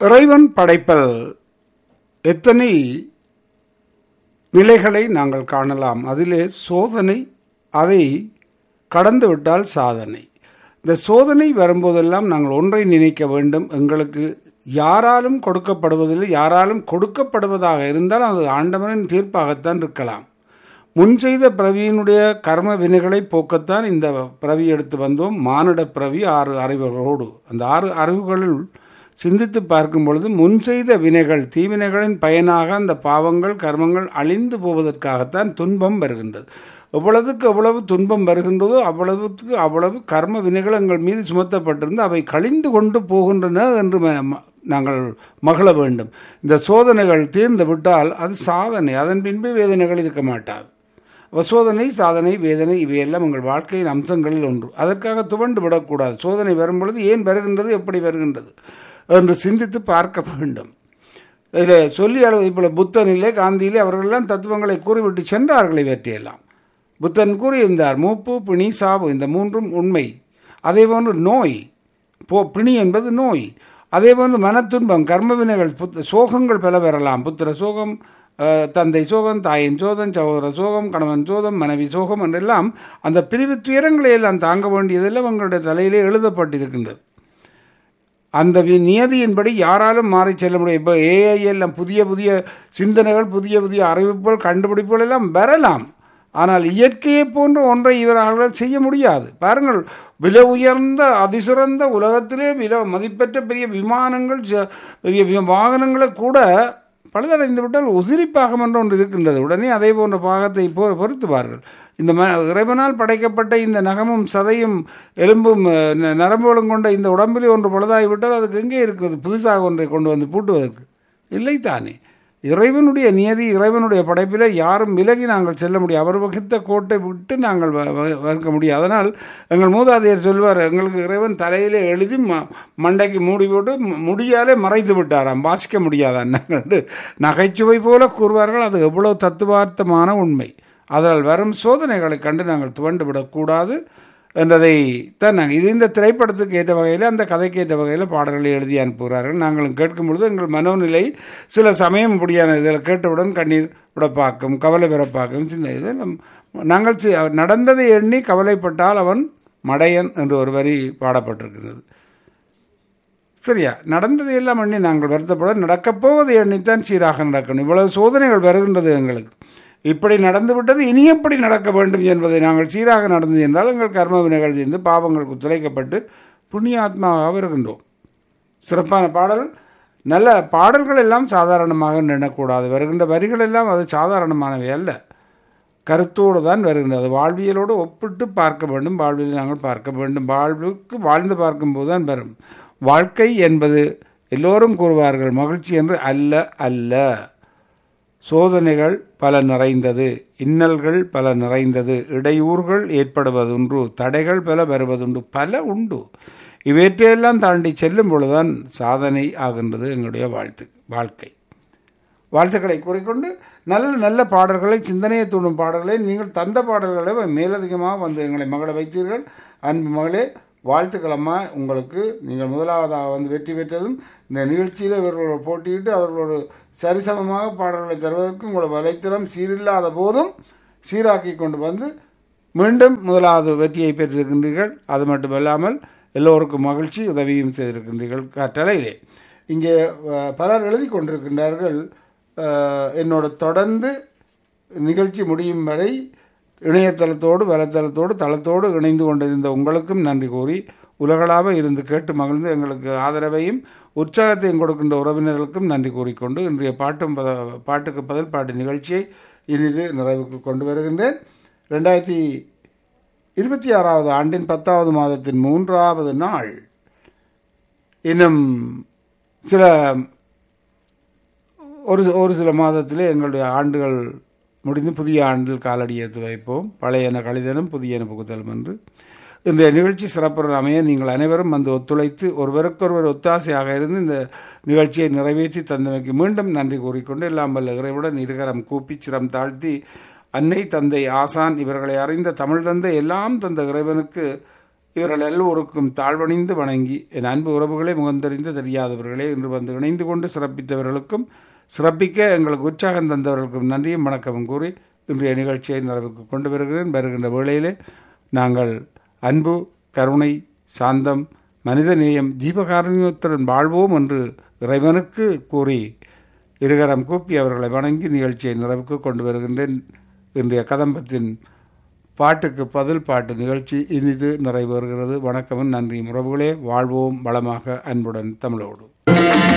இறைவன் படைப்பல் எத்தனை நிலைகளை நாங்கள் காணலாம் அதிலே சோதனை அதை கடந்துவிட்டால் சாதனை இந்த சோதனை வரும்போதெல்லாம் நாங்கள் ஒன்றை நினைக்க வேண்டும் எங்களுக்கு யாராலும் கொடுக்கப்படுவதில்லை யாராலும் கொடுக்கப்படுவதாக இருந்தால் அது ஆண்டவனின் தீர்ப்பாகத்தான் இருக்கலாம் முன் செய்த பிரவியினுடைய கர்ம வினைகளை போக்கத்தான் இந்த பிரவி எடுத்து வந்தோம் மானிட பிரவி ஆறு அறிவுகளோடு அந்த ஆறு அறிவுகளில் சிந்தித்து பார்க்கும் பொழுது முன் செய்த வினைகள் தீவினைகளின் பயனாக அந்த பாவங்கள் கர்மங்கள் அழிந்து போவதற்காகத்தான் துன்பம் வருகின்றது எவ்வளவுக்கு எவ்வளவு துன்பம் வருகின்றதோ அவ்வளவுக்கு அவ்வளவு கர்ம வினைகள் எங்கள் மீது சுமத்தப்பட்டிருந்து அவை கழிந்து கொண்டு போகின்றன என்று ம- நாங்கள் மகிழ வேண்டும் இந்த சோதனைகள் தீர்ந்து விட்டால் அது சாதனை அதன் பின்பு வேதனைகள் இருக்க மாட்டாது அப்ப சோதனை சாதனை வேதனை இவையெல்லாம் உங்கள் வாழ்க்கையின் அம்சங்களில் ஒன்று அதற்காக துவண்டு விடக்கூடாது சோதனை வரும் பொழுது ஏன் வருகின்றது எப்படி வருகின்றது என்று சிந்தித்து பார்க்க வேண்டும் இதில் சொல்லி அளவு இப்போ புத்தனிலே காந்தியிலே அவர்களெல்லாம் தத்துவங்களை கூறிவிட்டு சென்றார்கள் இவற்றையெல்லாம் புத்தன் கூறியிருந்தார் மூப்பு பிணி சாவு இந்த மூன்றும் உண்மை அதே போன்று நோய் போ பிணி என்பது நோய் அதே போன்று மனத்துன்பம் கர்ம வினைகள் புத்த சோகங்கள் பல பெறலாம் புத்திர சோகம் அஹ், தந்தை சோகம் தாயின் சோதம் சகோதர சோகம் கணவன் சோதம் மனைவி சோகம் என்றெல்லாம் அந்த பிரிவு துயரங்களை எல்லாம் தாங்க வேண்டியதெல்லாம் உங்களுடைய தலையிலே எழுதப்பட்டிருக்கின்றது அந்த வி- நியதியின்படி யாராலும் மாறி செல்ல முடியும் இப்போ ஏஐ எல்லாம் புதிய புதிய சிந்தனைகள் புதிய புதிய அறிவிப்புகள் கண்டுபிடிப்புகள் எல்லாம் வரலாம் ஆனால் இயற்கையை போன்ற ஒன்றை இவர்களால் செய்ய முடியாது பாருங்கள் விலை உயர்ந்த அதிசிறந்த உலகத்திலே விலை மதிப்பெற்ற பெரிய விமானங்கள் ச- பெரிய வி- வாகனங்களை கூட பழுதடைந்து விட்டால் உதிரி பாகம் என்று ஒன்று இருக்கின்றது உடனே அதே போன்ற பாகத்தை பொ பொருத்துவார்கள் இந்த ம இறைவனால் படைக்கப்பட்ட இந்த நகமும் சதையும் எலும்பும் அஹ், ந- நரம்புகளும் கொண்ட இந்த உடம்பிலே ஒன்று பழுதாகிவிட்டால் அதுக்கு எங்கே இருக்கிறது புதுசாக ஒன்றை கொண்டு வந்து பூட்டுவதற்கு இல்லை தானே இறைவனுடைய நியதி இறைவனுடைய படைப்பில் யாரும் விலகி நாங்கள் செல்ல முடியும் அவர் வகுத்த கோட்டை விட்டு நாங்கள் வ- வ- வகுக்க முடியும் அதனால் எங்கள் மூதாதையர் சொல்வார் எங்களுக்கு இறைவன் தலையிலே எழுதி ம மண்டைக்கு மூடி போட்டு ம- முடியாலே மறைத்து விட்டாராம் வாசிக்க முடியாதான் நாங்கள் நகைச்சுவை போல கூறுவார்கள் அது எவ்வளவு தத்துவார்த்தமான உண்மை அதனால் வரும் சோதனைகளை கண்டு நாங்கள் துவண்டு விடக்கூடாது என்றதை தான் நாங்கள் இது இந்த திரைப்படத்துக்கு ஏற்ற வகையில் அந்த கதைக்கு ஏற்ற வகையில் பாடல்களை எழுதி அனுப்புகிறார்கள் நாங்களும் கேட்கும் பொழுது எங்கள் மனோநிலை சில சமயம் இப்படியான இதில் கேட்டவுடன் கண்ணீர் விடப்பாக்கும் கவலை பிறப்பாக்கும் சிந்த இதில் நாங்கள் சி- நடந்ததை எண்ணி கவலைப்பட்டால் அவன் மடையன் என்று ஒரு வரி பாடப்பட்டிருக்கிறது சரியா நடந்ததை எல்லாம் எண்ணி நாங்கள் வருத்தப்பட நடக்கப் போவதை எண்ணித்தான் சீராக நடக்கணும் இவ்வளவு சோதனைகள் வருகின்றது எங்களுக்கு இப்படி நடந்து விட்டது இனி எப்படி நடக்க வேண்டும் என்பதை நாங்கள் சீராக நடந்தது என்றால் எங்கள் கர்ம வினைகள் செய்து பாவங்களுக்கு துளைக்கப்பட்டு புண்ணியாத்மாவாக இருக்கின்றோம் சிறப்பான பாடல் நல்ல பாடல்கள் எல்லாம் சாதாரணமாக எண்ணக்கூடாது வருகின்ற வரிகள் எல்லாம் அது சாதாரணமானவை அல்ல கருத்தோடு தான் வருகின்றது வாழ்வியலோடு ஒப்பிட்டு பார்க்க வேண்டும் வாழ்வியல் நாங்கள் பார்க்க வேண்டும் வாழ்வுக்கு வாழ்ந்து பார்க்கும்போது தான் வரும் வாழ்க்கை என்பது எல்லோரும் கூறுவார்கள் மகிழ்ச்சி என்று அல்ல அல்ல சோதனைகள் பல நிறைந்தது இன்னல்கள் பல நிறைந்தது இடையூறுகள் ஏற்படுவதுண்டு தடைகள் பல வருவதுண்டு பல உண்டு இவற்றையெல்லாம் தாண்டி செல்லும் பொழுதுதான் சாதனை ஆகின்றது எங்களுடைய வாழ்த்து வாழ்க்கை வாழ்த்துக்களை கூறிக்கொண்டு நல்ல நல்ல பாடல்களை சிந்தனையை தூண்டும் பாடல்களை நீங்கள் தந்த பாடல்களை மேலதிகமாக வந்து எங்களை மகளை வைத்தீர்கள் அன்பு மகளே வாழ்த்துக்கள் அம்மா உங்களுக்கு நீங்கள் முதலாவதாக வந்து வெற்றி பெற்றதும் இந்த நிகழ்ச்சியில் இவர்களோடு போட்டியிட்டு அவர்களோடு சரிசமமாக பாடல்களை தருவதற்கு உங்களோட வலைத்தளம் சீரில்லாத போதும் சீராக்கி கொண்டு வந்து மீண்டும் முதலாவது வெற்றியை பெற்றிருக்கின்றீர்கள் அது மட்டுமல்லாமல் எல்லோருக்கும் மகிழ்ச்சி உதவியும் செய்திருக்கின்றீர்கள் கட்டளையிலே இங்கே அஹ், பலர் எழுதி கொண்டிருக்கின்றார்கள் அஹ், என்னோட தொடர்ந்து நிகழ்ச்சி முடியும் வரை இணையதளத்தோடு வலைத்தளத்தோடு தளத்தோடு இணைந்து கொண்டிருந்த உங்களுக்கும் நன்றி கூறி உலகளாவ இருந்து கேட்டு மகிழ்ந்து எங்களுக்கு ஆதரவையும் உற்சாகத்தையும் கொடுக்கின்ற உறவினர்களுக்கும் நன்றி கூறிக்கொண்டு இன்றைய பாட்டும் பத பாட்டுக்கு பதில் பாட்டு நிகழ்ச்சியை இனிது நிறைவுக்கு கொண்டு வருகின்றேன் ரெண்டாயிரத்தி இருபத்தி ஆறாவது ஆண்டின் பத்தாவது மாதத்தின் மூன்றாவது நாள் இன்னும் சில ஒரு ஒரு சில மாதத்திலே எங்களுடைய ஆண்டுகள் முடிந்து புதிய ஆண்டில் காலடி எடுத்து வைப்போம் பழையன கழிதலும் புதியன புகுதலும் என்று இன்றைய நிகழ்ச்சி சிறப்புற அமைய நீங்கள் அனைவரும் வந்து ஒத்துழைத்து ஒருவருக்கொருவர் ஒத்தாசையாக இருந்து இந்த நிகழ்ச்சியை நிறைவேற்றி தந்தமைக்கு மீண்டும் நன்றி கூறிக்கொண்டு எல்லாம் வல்ல இறைவுடன் இருகரம் கூப்பி சிரம் தாழ்த்தி அன்னை தந்தை ஆசான் இவர்களை அறிந்த தமிழ் தந்தை எல்லாம் தந்த இறைவனுக்கு இவர்கள் எல்லோருக்கும் தாழ்வணிந்து வணங்கி என் அன்பு உறவுகளை முகந்தறிந்து தெரியாதவர்களே இன்று வந்து இணைந்து கொண்டு சிறப்பித்தவர்களுக்கும் சிறப்பிக்க எங்களுக்கு உற்சாகம் தந்தவர்களுக்கும் நன்றியும் வணக்கமும் கூறி இன்றைய நிகழ்ச்சியை நிறைவுக்கு கொண்டு வருகிறேன் வருகின்ற வேளையிலே நாங்கள் அன்பு கருணை சாந்தம் மனிதநேயம் ஜீவகாரணியத்துடன் வாழ்வோம் என்று இறைவனுக்கு கூறி இருகரம் கூப்பி அவர்களை வணங்கி நிகழ்ச்சியை நிறைவுக்கு கொண்டு வருகின்றேன் இன்றைய கதம்பத்தின் பாட்டுக்கு பதில் பாட்டு நிகழ்ச்சி இனிது நிறைவேறுகிறது வணக்கமும் நன்றி உறவுகளே வாழ்வோம் வளமாக அன்புடன் தமிழோடு